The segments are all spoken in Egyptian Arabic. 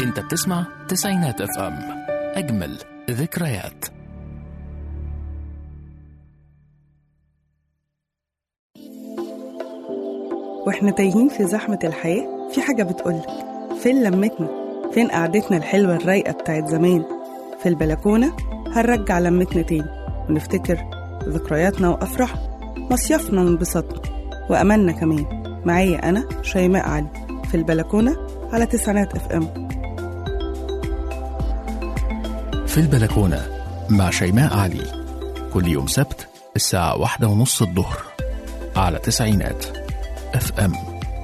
انت بتسمع تسعينات اف ام اجمل ذكريات واحنا تايهين في زحمة الحياة في حاجة بتقولك فين لمتنا فين قعدتنا الحلوة الرايقة بتاعت زمان في البلكونة هنرجع لمتنا تاني ونفتكر ذكرياتنا وأفراحنا مصيفنا وانبساطنا وأملنا كمان معايا أنا شيماء علي في البلكونة على تسعينات اف ام في البلكونة مع شيماء علي كل يوم سبت الساعة واحدة ونص الظهر على تسعينات اف ام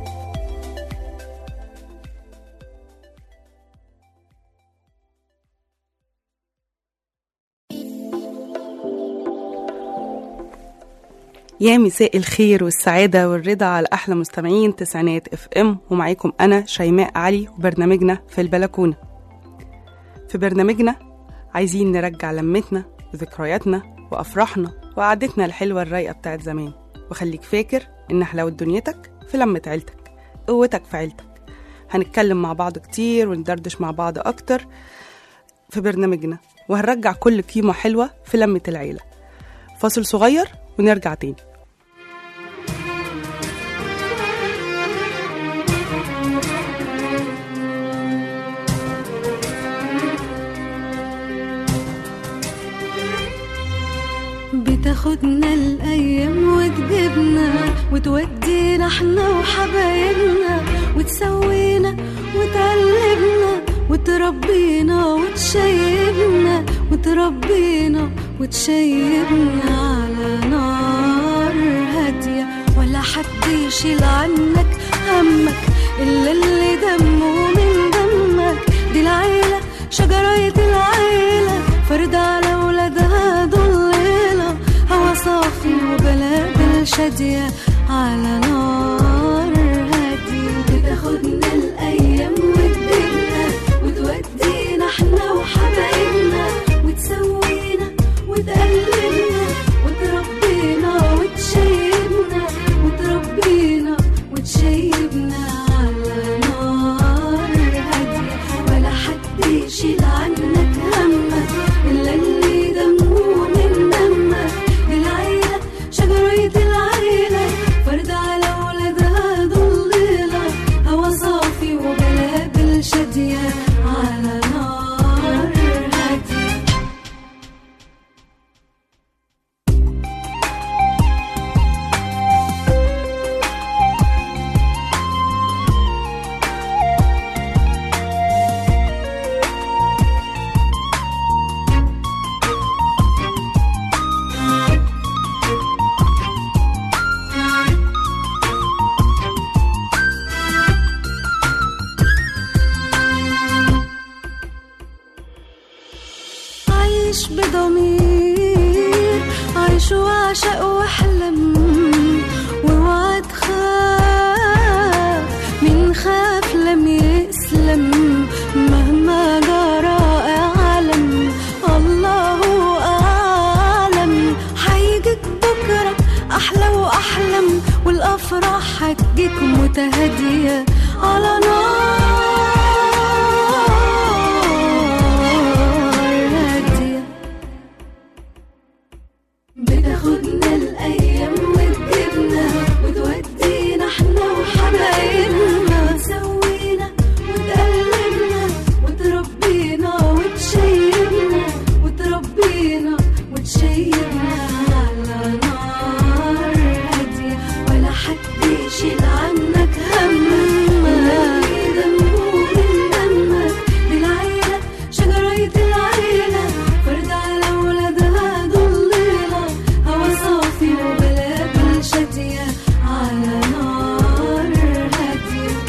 يا مساء الخير والسعادة والرضا على أحلى مستمعين تسعينات اف ام ومعاكم أنا شيماء علي وبرنامجنا في البلكونة في برنامجنا عايزين نرجع لمتنا وذكرياتنا وأفراحنا وقعدتنا الحلوة الرايقة بتاعت زمان وخليك فاكر إن حلاوة دنيتك في لمة عيلتك قوتك في عيلتك هنتكلم مع بعض كتير وندردش مع بعض أكتر في برنامجنا وهنرجع كل قيمة حلوة في لمة العيلة فاصل صغير ونرجع تاني بتاخدنا الايام وتجيبنا وتودينا احنا وحبايبنا وتسوينا وتقلبنا وتربينا وتشيبنا وتربينا وتشيبنا على نار هادية ولا حد يشيل عنك همك إلا اللي دمه من دمك دي العيلة شجرة العيلة فرد على ولادها ضليلة هوا صافي وبلاد شادية على نار هادية بتاخدنا الأيام وتجيبنا وتودينا احنا وحبايبنا وتسوينا وتقلبنا وتربينا وتشيبنا وتربينا وتشيبنا على نار هادية ولا حد يشيل عنك همك إلا اللي دمه من دمك دي العيلة شجرة العيلة فرد على ولادها ضليلة هوا صافي وبلاد شادية على نار هادية عايش بضمير عايش وعشق واحلم واوعى تخاف من خاف لم يسلم مهما جرى اعلم الله اعلم هيجيك بكره احلى واحلم والافراح هتجيك متهاديه على نار هاديه بتاخدنا الايام وتجيبنا وتودينا احنا وحبايبنا وتسوينا وتقلبنا وتربينا وتشيبنا وتربينا وتشيبنا على نار هادية ولا حد يشيل عنك همك اللي دمه من دمك دي العيلة شجرة العيلة فرد على ولادها ضليلة هوا صافي وبلاد شادية على نار هادية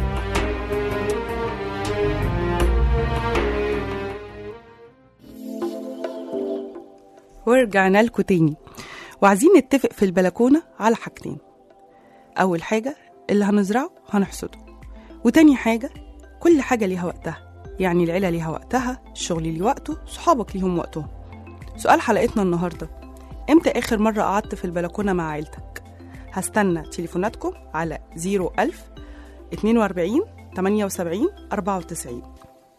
ورجعنا لكم تاني وعايزين نتفق في البلكونة على حاجتين أول حاجة اللي هنزرعه هنحصده وتاني حاجة كل حاجة ليها وقتها يعني العيلة ليها وقتها الشغل ليه وقته صحابك ليهم وقتهم سؤال حلقتنا النهاردة امتى آخر مرة قعدت في البلكونة مع عيلتك هستنى تليفوناتكم على 01000 42 78 94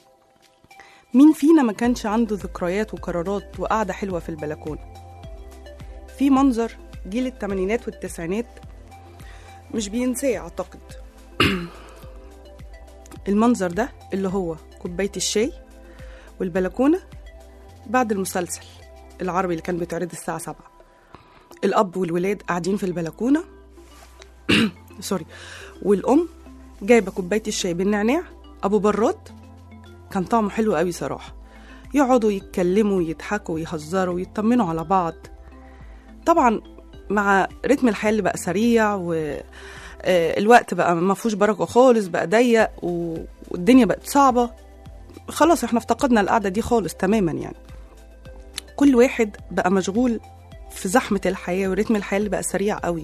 مين فينا ما كانش عنده ذكريات وقرارات وقعدة حلوة في البلكونة في منظر جيل التمانينات والتسعينات مش بينساه أعتقد المنظر ده اللي هو كوباية الشاي والبلكونة بعد المسلسل العربي اللي كان بيتعرض الساعة سبعة الأب والولاد قاعدين في البلكونة سوري والأم جايبة كوباية الشاي بالنعناع أبو براد كان طعمه حلو قوي صراحة يقعدوا يتكلموا ويضحكوا ويهزروا ويطمنوا على بعض طبعا مع رتم الحياة اللي بقى سريع و آه، الوقت بقى ما فيهوش بركة خالص بقى ضيق و- والدنيا بقت صعبة خلاص احنا افتقدنا القعدة دي خالص تماما يعني كل واحد بقى مشغول في زحمة الحياة ورتم الحياة اللي بقى سريع قوي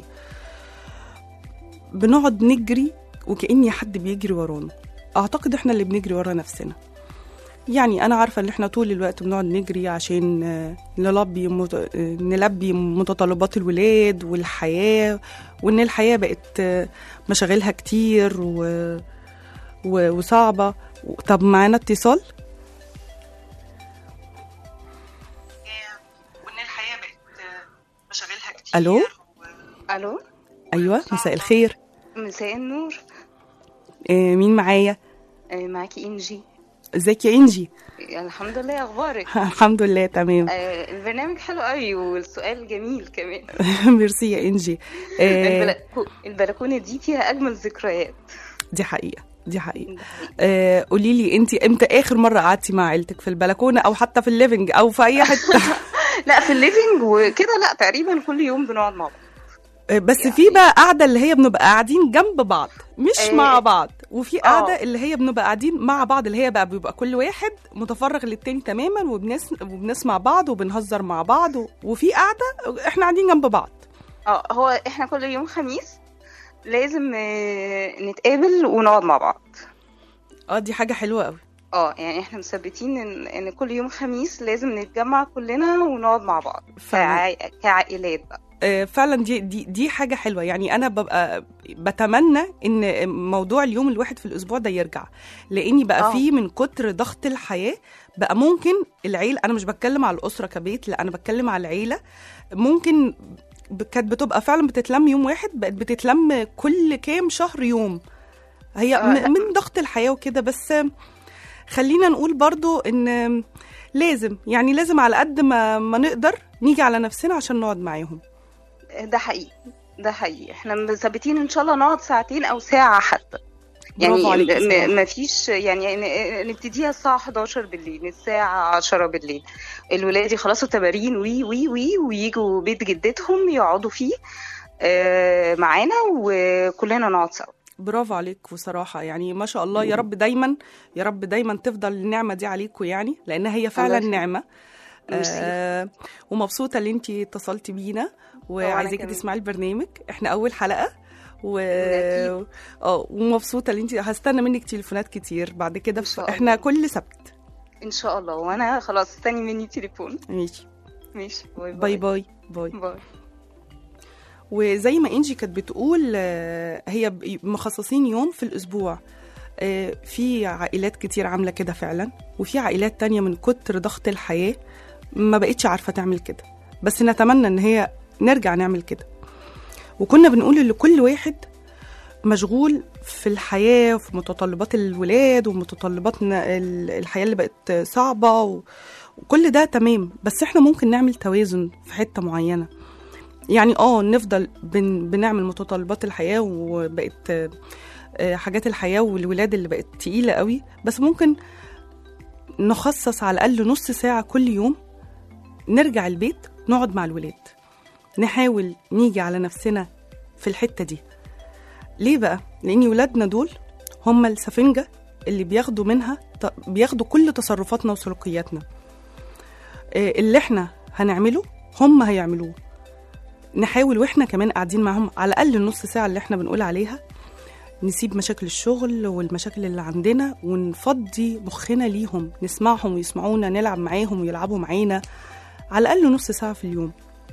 بنقعد نجري وكأني حد بيجري ورانا أعتقد إحنا اللي بنجري ورا نفسنا يعني أنا عارفة إن إحنا طول الوقت بنقعد نجري عشان آه، نلبي مت... آه، نلبي متطلبات الولاد والحياة وإن الحياة بقت آه، مشاغلها كتير و... و... وصعبة طب معانا اتصال وإن الحياة بقت مشاغلها كتير ألو الو أيوة مساء الخير مساء النور آه، مين معايا آه، معاكي انجي ازيك يا انجي الحمد لله اخبارك الحمد لله تمام آه، البرنامج حلو قوي والسؤال جميل كمان ميرسي يا انجي آه، البلكو- البلكونه دي فيها اجمل ذكريات دي حقيقه دي حقيقه آه، قولي لي انت امتى اخر مره قعدتي مع عيلتك في البلكونه او حتى في الليفنج او في اي حته لا في الليفينج وكده لا تقريبا كل يوم بنقعد مع بعض آه، بس في بقى قاعده اللي هي بنبقى قاعدين جنب بعض مش آه، مع بعض وفي قاعده آه. اللي هي بنبقى قاعدين مع بعض اللي هي بقى بيبقى كل واحد متفرغ للتاني تماما وبنس وبنسمع بعض وبنهزر مع بعض و... وفي قاعده احنا قاعدين جنب بعض اه هو احنا كل يوم خميس لازم آه، نتقابل ونقعد مع بعض اه دي حاجه حلوه قوي اه يعني احنا مثبتين ان ان كل يوم خميس لازم نتجمع كلنا ونقعد مع بعض فعلا. كع... كعائلات بقى آه، فعلا دي دي دي حاجه حلوه يعني انا ببقى بتمنى ان موضوع اليوم الواحد في الاسبوع ده يرجع لاني بقى آه. فيه من كتر ضغط الحياه بقى ممكن العيله انا مش بتكلم على الاسره كبيت لا انا بتكلم على العيله ممكن ب- كانت بتبقى فعلا بتتلم يوم واحد بقت بتتلم كل كام شهر يوم هي آه، م- من ضغط الحياه وكده بس خلينا نقول برضو ان لازم يعني لازم على قد ما ما نقدر نيجي على نفسنا عشان نقعد معاهم ده حقيقي ده حقيقي احنا مثبتين ان شاء الله نقعد ساعتين او ساعة حتى برافو عليكي يعني صراحة. ما فيش يعني ن- نبتديها الساعة 11 بالليل الساعة 10 بالليل الولاد يخلصوا تمارين وي وي وي ويجوا بيت جدتهم يقعدوا فيه آه، معانا وكلنا نقعد سوا برافو عليك بصراحة يعني ما شاء الله يا رب دايما يا رب دايما تفضل النعمة دي عليكم يعني لأن هي فعلا يخليك. نعمة ميرسي. آه ومبسوطة اللي انتي اتصلتي بينا وعايزاكي كمان. تسمعي البرنامج احنا أول حلقة و أكيد. اه ومبسوطة اللي انتي هستنى منك تليفونات كتير بعد كده إن شاء ف- احنا الله. كل سبت ان شاء الله وانا خلاص استني مني تليفون ماشي ماشي باي باي باي باي باي وزي ما انجي كانت بتقول آه، هي ب- مخصصين يوم في الاسبوع آه، في عائلات كتير عامله كده فعلا وفي عائلات تانية من كتر ضغط الحياه ما بقتش عارفه تعمل كده بس نتمنى ان هي نرجع نعمل كده وكنا بنقول ان كل واحد مشغول في الحياه وفي متطلبات الولاد ومتطلبات ن- ال- الحياه اللي بقت صعبه و- وكل ده تمام بس احنا ممكن نعمل توازن في حته معينه يعني اه نفضل بن بنعمل متطلبات الحياه وبقت آه، آه، حاجات الحياه والولاد اللي بقت تقيله قوي بس ممكن نخصص على الاقل نص ساعه كل يوم نرجع البيت نقعد مع الولاد نحاول نيجي على نفسنا في الحته دي ليه بقى لان ولادنا دول هم السفنجه اللي بياخدوا منها ت- بياخدوا كل تصرفاتنا وسلوكياتنا آه، اللي احنا هنعمله هم هيعملوه نحاول واحنا كمان قاعدين معاهم على الاقل النص ساعه اللي احنا بنقول عليها نسيب مشاكل الشغل والمشاكل اللي عندنا ونفضي مخنا ليهم نسمعهم ويسمعونا نلعب معاهم ويلعبوا معانا على الاقل نص ساعه في اليوم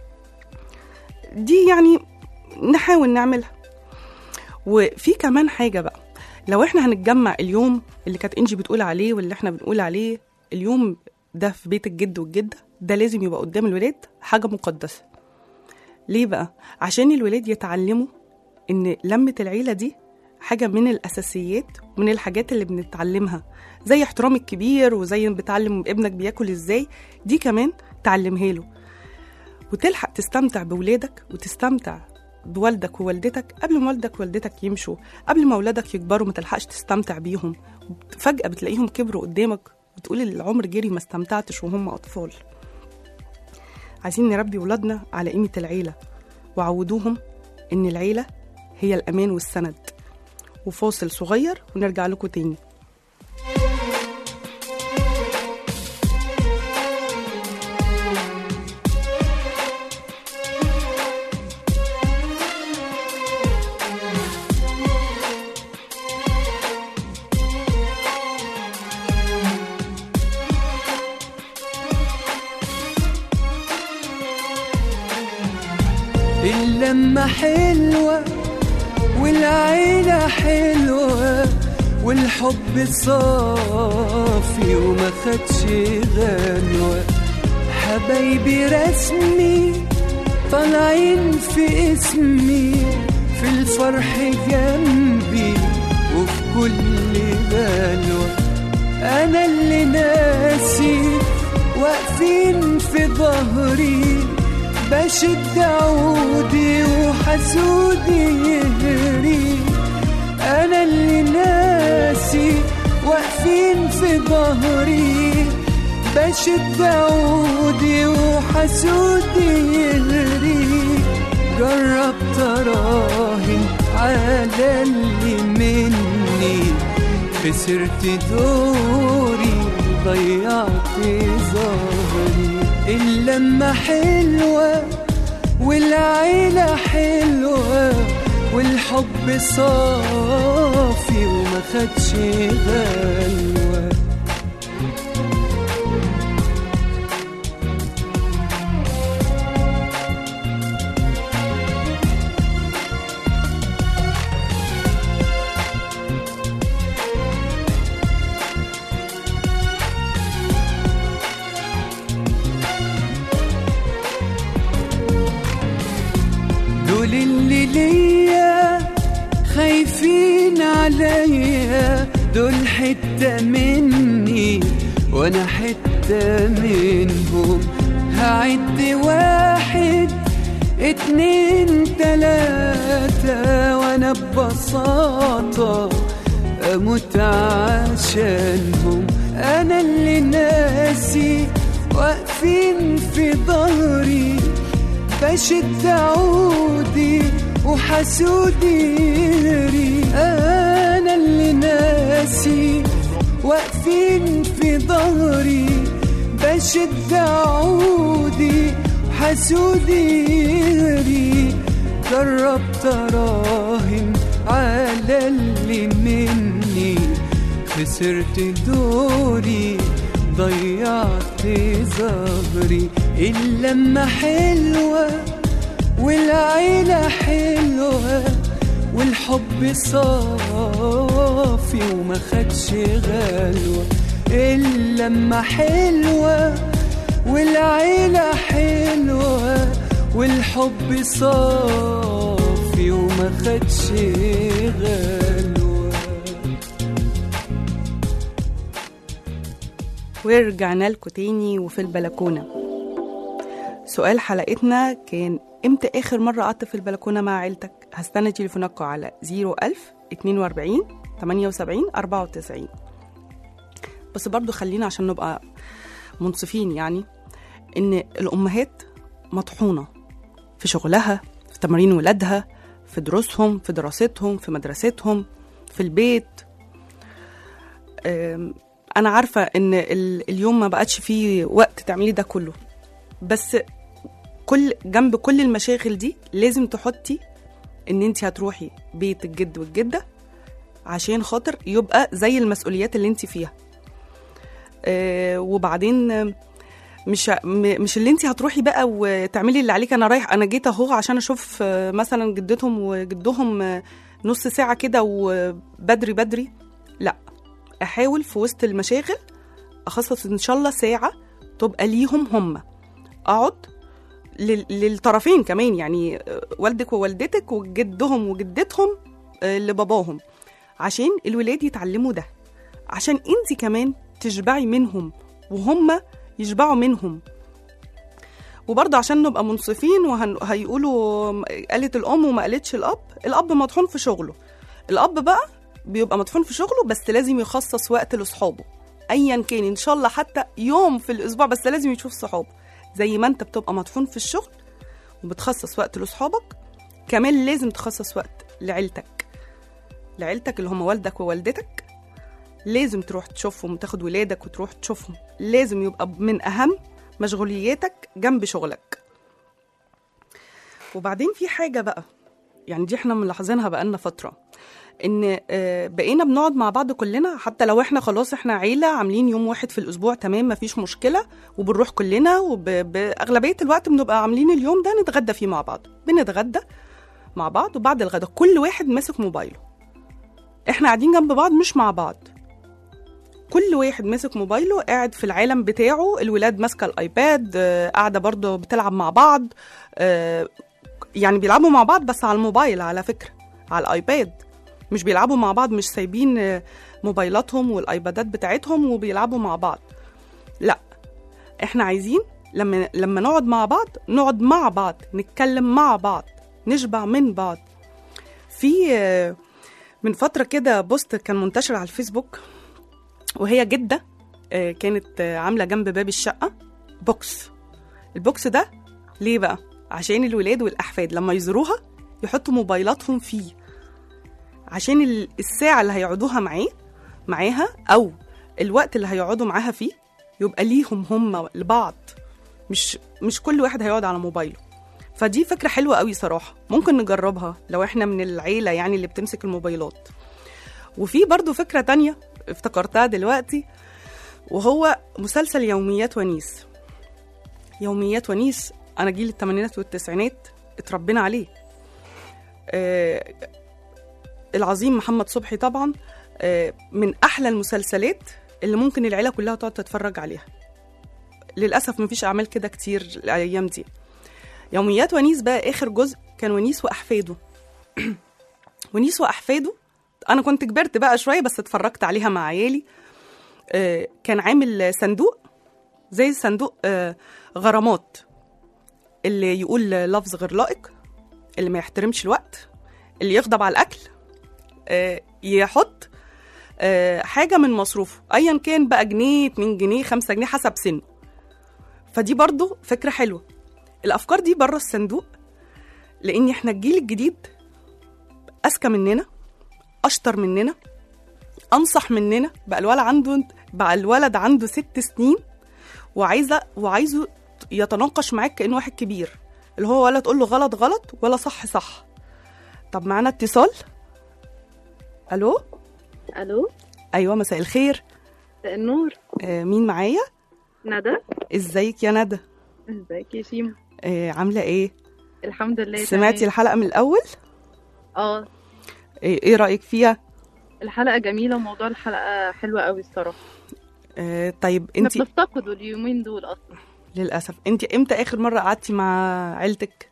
دي يعني نحاول نعملها وفي كمان حاجه بقى لو احنا هنتجمع اليوم اللي كانت انجي بتقول عليه واللي احنا بنقول عليه اليوم ده في بيت الجد والجدة ده لازم يبقى قدام الولاد حاجة مقدسة ليه بقى؟ عشان الولاد يتعلموا إن لمة العيلة دي حاجة من الأساسيات ومن الحاجات اللي بنتعلمها زي احترام الكبير وزي بتعلم ابنك بياكل ازاي دي كمان تعلمها له وتلحق تستمتع بولادك وتستمتع بوالدك ووالدتك قبل ما والدك ووالدتك يمشوا قبل ما ولادك يكبروا ما تلحقش تستمتع بيهم فجأة بتلاقيهم كبروا قدامك وتقول العمر جري ما استمتعتش وهم أطفال عايزين نربي ولادنا على قيمة العيلة وعودوهم إن العيلة هي الأمان والسند وفاصل صغير ونرجع لكم تاني اللمة حلوة والعيلة حلوة والحب صافي وما خدش غنوة حبايبي رسمي طالعين في اسمي في الفرح جنبي وفي كل بلوة أنا اللي ناسي واقفين في ظهري بشد عودي وحسودي يهري انا اللي ناسي واقفين في ظهري بشد عودي وحسودي يهري جربت اراهن على اللي مني خسرت دوري ضيعت ظهري اللمة حلوة والعيلة حلوة والحب صافي وما خدش غلوة دول اللي ليا خايفين عليا دول حتة مني وانا حتة منهم هعد واحد اتنين تلاتة وانا ببساطة اموت عشانهم انا اللي ناسي واقفين في ظهري بشد عودي وحسودي يهري انا اللي ناسي واقفين في ظهري بشد عودي وحسودي يهري جربت اراهن على اللي مني خسرت دوري ضيعت ظهري اللمة حلوة والعيلة حلوة والحب صافي وما خدش غلوة اللمة حلوة والعيلة حلوة والحب صافي وما خدش غلوة ورجعنا لكم تاني وفي البلكونة سؤال حلقتنا كان امتى آخر مرة قعدت في البلكونة مع عيلتك؟ هستنى تليفوناتكم على 01000 42 78 94 بس برضو خلينا عشان نبقى منصفين يعني إن الأمهات مطحونة في شغلها في تمارين ولادها في دروسهم في دراستهم في مدرستهم في البيت أم، انا عارفه ان ال- اليوم ما بقتش فيه وقت تعملي ده كله بس كل جنب كل المشاغل دي لازم تحطي ان انت هتروحي بيت الجد والجده عشان خاطر يبقى زي المسؤوليات اللي انت فيها آه وبعدين آه، مش م- مش اللي انت هتروحي بقى وتعملي اللي عليك انا رايح انا جيت اهو عشان اشوف آه، مثلا جدتهم وجدهم آه، نص ساعه كده وبدري بدري لا احاول في وسط المشاغل اخصص ان شاء الله ساعه تبقى ليهم هم اقعد لل- للطرفين كمان يعني آه، والدك ووالدتك وجدهم وجدتهم آه، لباباهم عشان الولاد يتعلموا ده عشان انت كمان تشبعي منهم وهم يشبعوا منهم وبرضه عشان نبقى منصفين وهيقولوا قالت الام وما قالتش الاب الاب مطحون في شغله الاب بقى بيبقى مطحون في شغله بس لازم يخصص وقت لاصحابه ايا كان ان شاء الله حتى يوم في الاسبوع بس لازم يشوف صحابه زي ما انت بتبقى مطحون في الشغل وبتخصص وقت لاصحابك كمان لازم تخصص وقت لعيلتك لعيلتك اللي هم والدك ووالدتك لازم تروح تشوفهم وتاخد ولادك وتروح تشوفهم لازم يبقى من اهم مشغولياتك جنب شغلك وبعدين في حاجه بقى يعني دي احنا ملاحظينها بقالنا فتره ان آه، بقينا بنقعد مع بعض كلنا حتى لو احنا خلاص احنا عيله عاملين يوم واحد في الاسبوع تمام مفيش مشكله وبنروح كلنا وباغلبيه الوقت بنبقى عاملين اليوم ده نتغدى فيه مع بعض بنتغدى مع بعض وبعد الغدا كل واحد ماسك موبايله احنا قاعدين جنب بعض مش مع بعض كل واحد ماسك موبايله قاعد في العالم بتاعه الولاد ماسكه الايباد آه، قاعده برضه بتلعب مع بعض آه، يعني بيلعبوا مع بعض بس على الموبايل على فكره على الايباد مش بيلعبوا مع بعض مش سايبين آه، موبايلاتهم والايبادات بتاعتهم وبيلعبوا مع بعض لا احنا عايزين لما لما نقعد مع بعض نقعد مع بعض نتكلم مع بعض نشبع من بعض في آه، من فترة كده بوست كان منتشر على الفيسبوك وهي جدة آه، كانت آه، عاملة جنب باب الشقة بوكس البوكس ده ليه بقى؟ عشان الولاد والأحفاد لما يزوروها يحطوا موبايلاتهم فيه عشان ال- الساعة اللي هيقعدوها معاه معاها أو الوقت اللي هيقعدوا معاها فيه يبقى ليهم هم لبعض مش مش كل واحد هيقعد على موبايله فدي فكرة حلوة قوي صراحة ممكن نجربها لو احنا من العيلة يعني اللي بتمسك الموبايلات وفي برضو فكرة تانية افتكرتها دلوقتي وهو مسلسل يوميات ونيس يوميات ونيس أنا جيل الثمانينات والتسعينات اتربينا عليه آه العظيم محمد صبحي طبعا آه من أحلى المسلسلات اللي ممكن العيلة كلها تقعد تتفرج عليها للأسف مفيش أعمال كده كتير الأيام دي يوميات ونيس بقى آخر جزء كان ونيس وأحفاده ونيس وأحفاده أنا كنت كبرت بقى شوية بس اتفرجت عليها مع عيالي آه، كان عامل صندوق زي صندوق آه، غرامات اللي يقول لفظ غير لائق اللي ما يحترمش الوقت اللي يغضب على الأكل آه، يحط آه، حاجة من مصروفه أيا كان بقى جنيه 2 جنيه 5 جنيه حسب سنه فدي برضو فكرة حلوة الأفكار دي بره الصندوق لأن احنا الجيل الجديد أذكى مننا أشطر مننا أنصح مننا بقى الولد عنده بقى الولد عنده ست سنين وعايزة وعايزه يتناقش معاك كأنه واحد كبير اللي هو ولا تقول له غلط غلط ولا صح صح طب معانا اتصال ألو الو أيوة مساء الخير مساء النور آه مين معايا ندى ازيك يا ندى ازيك يا شيماء آه عاملة ايه الحمد لله سمعتي تمام. الحلقة من الأول اه ايه, إيه رأيك فيها الحلقه جميله وموضوع الحلقه حلوه قوي الصراحه آه طيب احنا انت بنفتقده اليومين دول اصلا للأسف انت امتى آخر مرة قعدتي مع عيلتك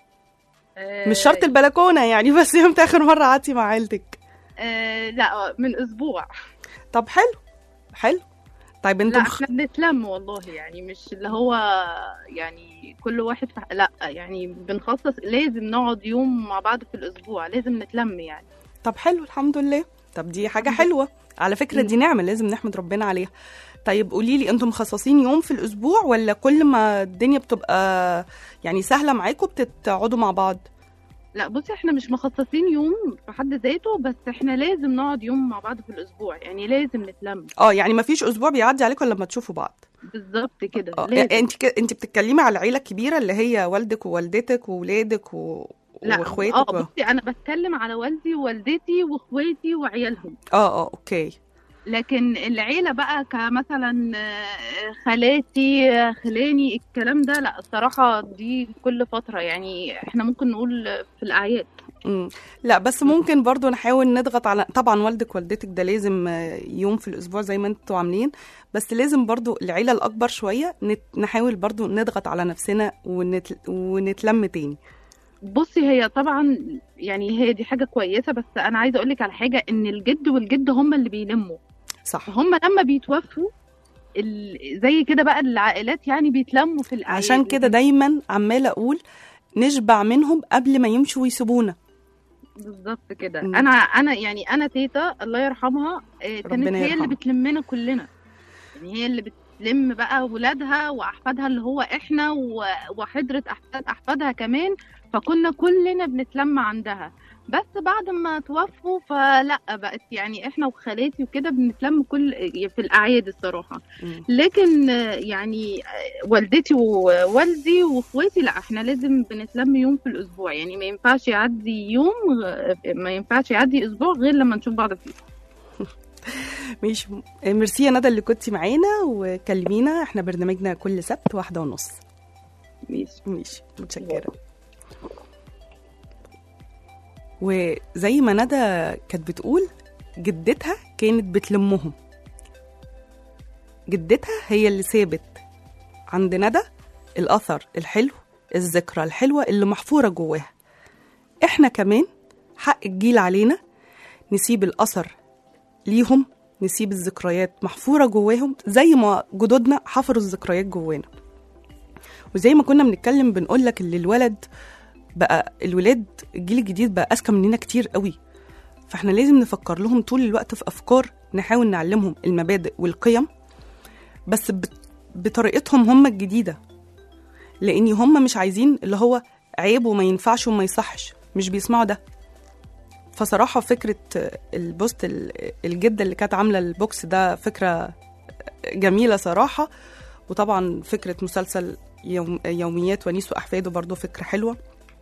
آه مش شرط البلكونة يعني بس امتى آخر مرة قعدتي مع عيلتك آه لا من اسبوع طب حلو حلو طيب لا انتم احنا بنتلم والله يعني مش اللي هو يعني كل واحد في... لا يعني بنخصص لازم نقعد يوم مع بعض في الاسبوع لازم نتلم يعني طب حلو الحمد لله طب دي حاجة حلوة على فكرة دي نعمة لازم نحمد ربنا عليها طيب قولي لي انتم مخصصين يوم في الأسبوع ولا كل ما الدنيا بتبقى يعني سهلة معاكم بتقعدوا مع بعض لا بصي احنا مش مخصصين يوم في حد ذاته بس احنا لازم نقعد يوم مع بعض في الاسبوع يعني لازم نتلم اه يعني ما فيش أسبوع بيعدي عليكم لما تشوفوا بعض بالظبط كده اه لازم. انت ك... انت بتتكلمي على العيلة الكبيرة اللي هي والدك ووالدتك وولادك و... لا واخواتك اه و... بصي انا بتكلم على والدي ووالدتي واخواتي وعيالهم اه اه اوكي لكن العيله بقى كمثلا آه، خالاتي آه، خلاني الكلام ده لا الصراحه دي كل فتره يعني احنا ممكن نقول في الاعياد مم. لا بس ممكن برضو نحاول نضغط على طبعا والدك والدتك ده لازم آه، يوم في الاسبوع زي ما انتوا عاملين بس لازم برضو العيله الاكبر شويه نت- نحاول برضو نضغط على نفسنا ونت... ونتلم تاني بصي هي طبعا يعني هي دي حاجه كويسه بس انا عايزه اقول لك على حاجه ان الجد والجد هم اللي بيلموا صح هم لما بيتوفوا ال- زي كده بقى العائلات يعني بيتلموا في الأعياد عشان كده دايما عماله اقول نشبع منهم قبل ما يمشوا ويسيبونا بالظبط كده مم. انا انا يعني انا تيتا الله يرحمها آه، كانت ربنا هي اللي يرحمها. بتلمنا كلنا يعني هي اللي بتلم بقى ولادها واحفادها اللي هو احنا و- وحضره احفاد احفادها كمان فكنا كلنا بنتلم عندها بس بعد ما توفوا فلا بقت يعني احنا وخالاتي وكده بنتلم كل في الاعياد الصراحه مم. لكن آه، يعني آه، والدتي ووالدي واخواتي لا احنا لازم بنتلم يوم في الاسبوع يعني ما ينفعش يعدي يوم غ- ما ينفعش يعدي اسبوع غير لما نشوف بعض فيه ماشي ميرسي يا ندى اللي كنتي معانا وكلمينا احنا برنامجنا كل سبت واحدة ونص ماشي ماشي متشكرة وزي ما ندى كانت بتقول جدتها كانت بتلمهم جدتها هي اللي سابت عند ندى الأثر الحلو الذكرى الحلوة اللي محفورة جواها احنا كمان حق الجيل علينا نسيب الأثر ليهم نسيب الذكريات محفورة جواهم زي ما جدودنا حفروا الذكريات جوانا وزي ما كنا بنتكلم بنقول لك اللي الولد بقى الولاد الجيل الجديد بقى اذكى مننا كتير قوي فاحنا لازم نفكر لهم طول الوقت في افكار نحاول نعلمهم المبادئ والقيم بس بت- بطريقتهم هم الجديده لان هم مش عايزين اللي هو عيب وما ينفعش وما يصحش مش بيسمعوا ده فصراحه فكره البوست ال- الجده اللي كانت عامله البوكس ده فكره جميله صراحه وطبعا فكره مسلسل يوم يوميات ونيس واحفاده برضو فكره حلوه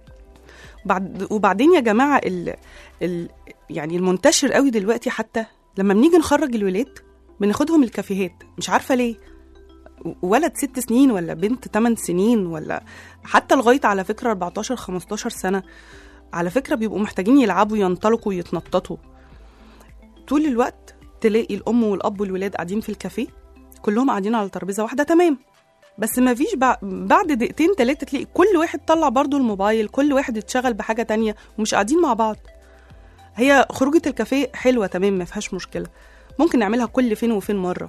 بعد وبعدين يا جماعه ال ال يعني المنتشر قوي دلوقتي حتى لما بنيجي نخرج الولاد بناخدهم الكافيهات مش عارفه ليه ولد ست سنين ولا بنت 8 سنين ولا حتى لغايه على فكره 14 15 سنه على فكره بيبقوا محتاجين يلعبوا ينطلقوا يتنططوا طول الوقت تلاقي الام والاب والولاد قاعدين في الكافيه كلهم قاعدين على ترابيزه واحده تمام بس ما فيش بع- بعد دقيقتين تلاتة تلاقي كل واحد طلع برضو الموبايل كل واحد اتشغل بحاجة تانية ومش قاعدين مع بعض هي خروجة الكافيه حلوة تمام ما فيهاش مشكلة ممكن نعملها كل فين وفين مرة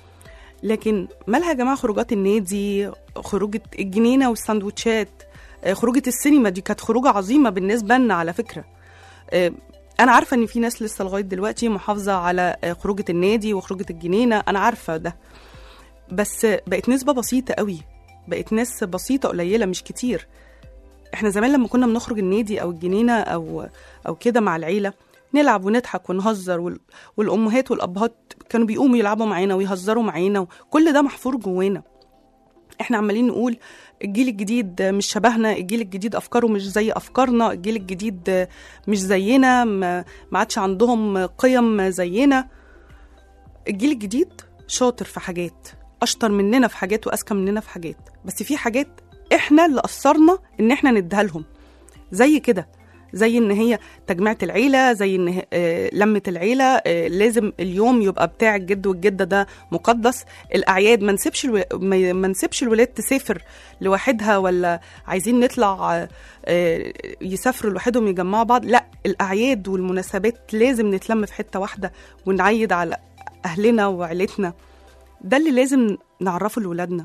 لكن مالها يا جماعة خروجات النادي خروجة الجنينة والسندوتشات آه، خروجة السينما دي كانت خروجة عظيمة بالنسبة لنا على فكرة آه، أنا عارفة إن في ناس لسه لغاية دلوقتي محافظة على آه، خروجة النادي وخروجة الجنينة أنا عارفة ده بس بقت نسبة بسيطة قوي بقت ناس بسيطة قليلة مش كتير احنا زمان لما كنا بنخرج النادي او الجنينة او او كده مع العيلة نلعب ونضحك ونهزر وال... والامهات والابهات كانوا بيقوموا يلعبوا معانا ويهزروا معانا وكل ده محفور جوانا احنا عمالين نقول الجيل الجديد مش شبهنا الجيل الجديد افكاره مش زي افكارنا الجيل الجديد مش زينا ما ما عادش عندهم قيم زينا الجيل الجديد شاطر في حاجات اشطر مننا في حاجات واذكى مننا في حاجات بس في حاجات احنا اللي قصرنا ان احنا نديها لهم زي كده زي ان هي تجميعة العيله زي ان هي- آه، لمه العيله آه، لازم اليوم يبقى بتاع الجد والجده ده مقدس الاعياد ما نسيبش الو... ما ما نسيبش الولاد تسافر لوحدها ولا عايزين نطلع آه، آه، يسافروا لوحدهم يجمعوا بعض لا الاعياد والمناسبات لازم نتلم في حته واحده ونعيد على اهلنا وعيلتنا ده اللي لازم نعرفه لولادنا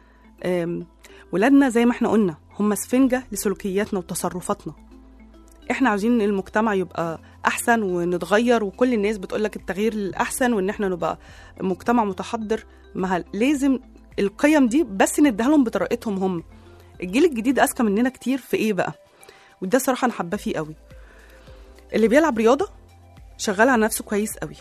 أم، ولادنا زي ما احنا قلنا هم سفنجة لسلوكياتنا وتصرفاتنا احنا عاوزين المجتمع يبقى احسن ونتغير وكل الناس بتقولك التغيير للاحسن وان احنا نبقى مجتمع متحضر ما لازم القيم دي بس نديها لهم بطريقتهم هم الجيل الجديد اذكى مننا كتير في ايه بقى وده صراحه انا حابه فيه قوي اللي بيلعب رياضه شغال على نفسه كويس قوي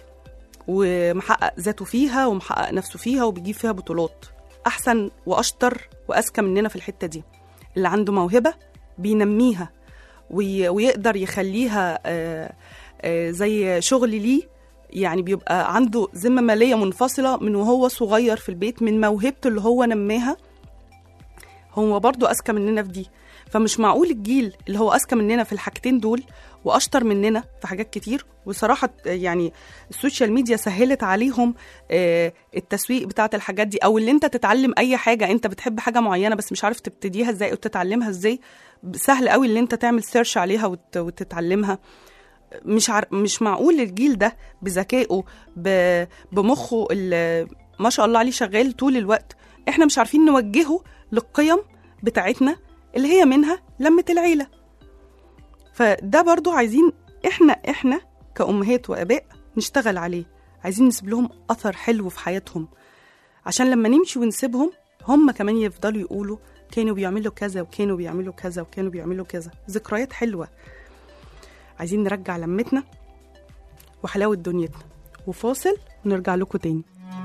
ومحقق ذاته فيها ومحقق نفسه فيها وبيجيب فيها بطولات احسن واشطر واذكى مننا في الحته دي اللي عنده موهبه بينميها وي... ويقدر يخليها آه، آه، زي شغل ليه يعني بيبقى عنده ذمه ماليه منفصله من وهو صغير في البيت من موهبته اللي هو نماها هو برضو اذكى مننا في دي فمش معقول الجيل اللي هو اذكى مننا في الحاجتين دول واشطر مننا في حاجات كتير وصراحه يعني السوشيال ميديا سهلت عليهم آه، التسويق بتاعت الحاجات دي او اللي انت تتعلم اي حاجه انت بتحب حاجه معينه بس مش عارف تبتديها ازاي او تتعلمها ازاي سهل قوي اللي انت تعمل سيرش عليها وت- وتتعلمها مش عار... مش معقول الجيل ده بذكائه ب... بمخه اللي ما شاء الله عليه شغال طول الوقت احنا مش عارفين نوجهه للقيم بتاعتنا اللي هي منها لمة العيلة فده برضو عايزين احنا احنا كأمهات وآباء نشتغل عليه عايزين نسيب لهم أثر حلو في حياتهم عشان لما نمشي ونسيبهم هم كمان يفضلوا يقولوا كانوا بيعملوا كذا وكانوا بيعملوا كذا وكانوا بيعملوا كذا ذكريات حلوة عايزين نرجع لمتنا وحلاوة دنيتنا وفاصل ونرجع لكم تاني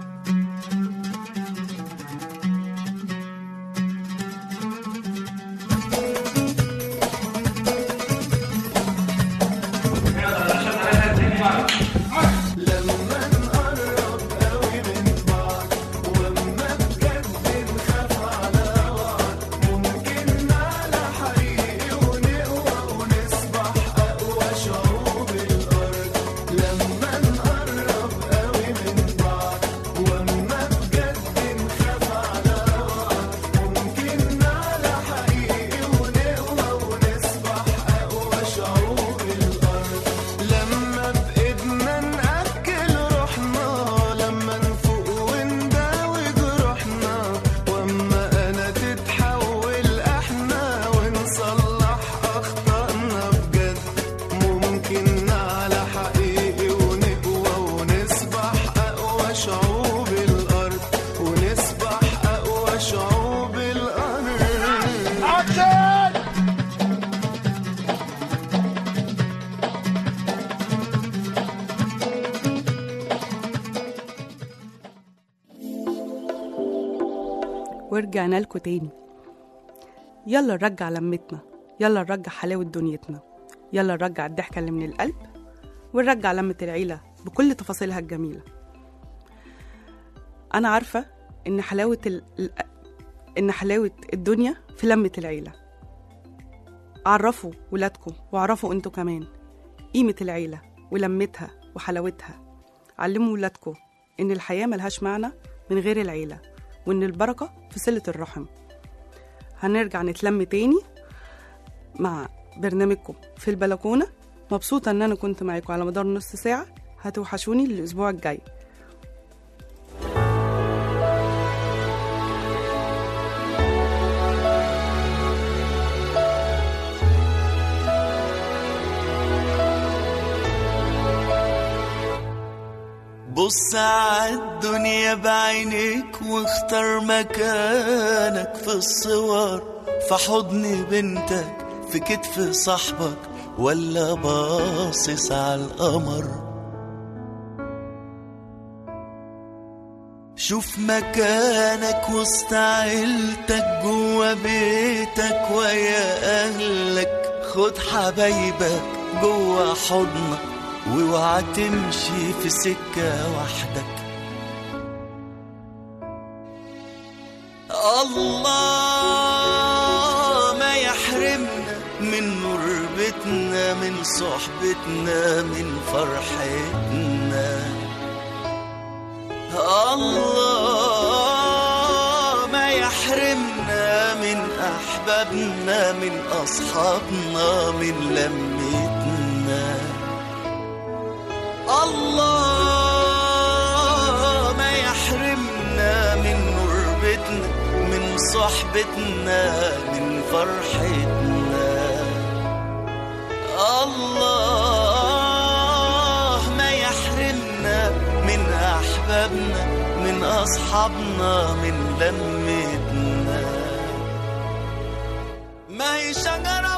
لما بإيدنا نأكل روحنا لما نفوق ونداوي جروحنا واما انا تتحول احنا ونصلح اخطائنا بجد ممكن نعلى حقيقي ونقوى ونسبح اقوى شعوب الارض ونسبح اقوى شعوب الارض ورجعنا لكم تاني يلا نرجع لمتنا يلا نرجع حلاوة دنيتنا يلا نرجع الضحكة اللي من القلب ونرجع لمة العيلة بكل تفاصيلها الجميلة أنا عارفة إن حلاوة ال... ال- إن حلاوة الدنيا في لمة العيلة عرفوا ولادكم وعرفوا انتوا كمان قيمة العيلة ولمتها وحلاوتها علموا ولادكم إن الحياة ملهاش معنى من غير العيلة وإن البركة في صلة الرحم هنرجع نتلم تاني مع برنامجكم في البلكونة مبسوطة إن أنا كنت معاكم على مدار نص ساعة هتوحشوني الأسبوع الجاي بص عالدنيا بعينيك واختار مكانك في الصور في حضن بنتك في كتف صاحبك ولا باصص على القمر شوف مكانك وسط عيلتك جوا بيتك ويا اهلك خد حبايبك جوا حضنك واوعى تمشي في سكة وحدك الله ما يحرمنا من نور بيتنا من صحبتنا من فرحتنا الله ما يحرمنا من أحبابنا من أصحابنا من لمتنا الله ما يحرمنا من نربتنا من صحبتنا من فرحتنا الله ما يحرمنا من أحبابنا من أصحابنا من لمتنا ما هي شجرة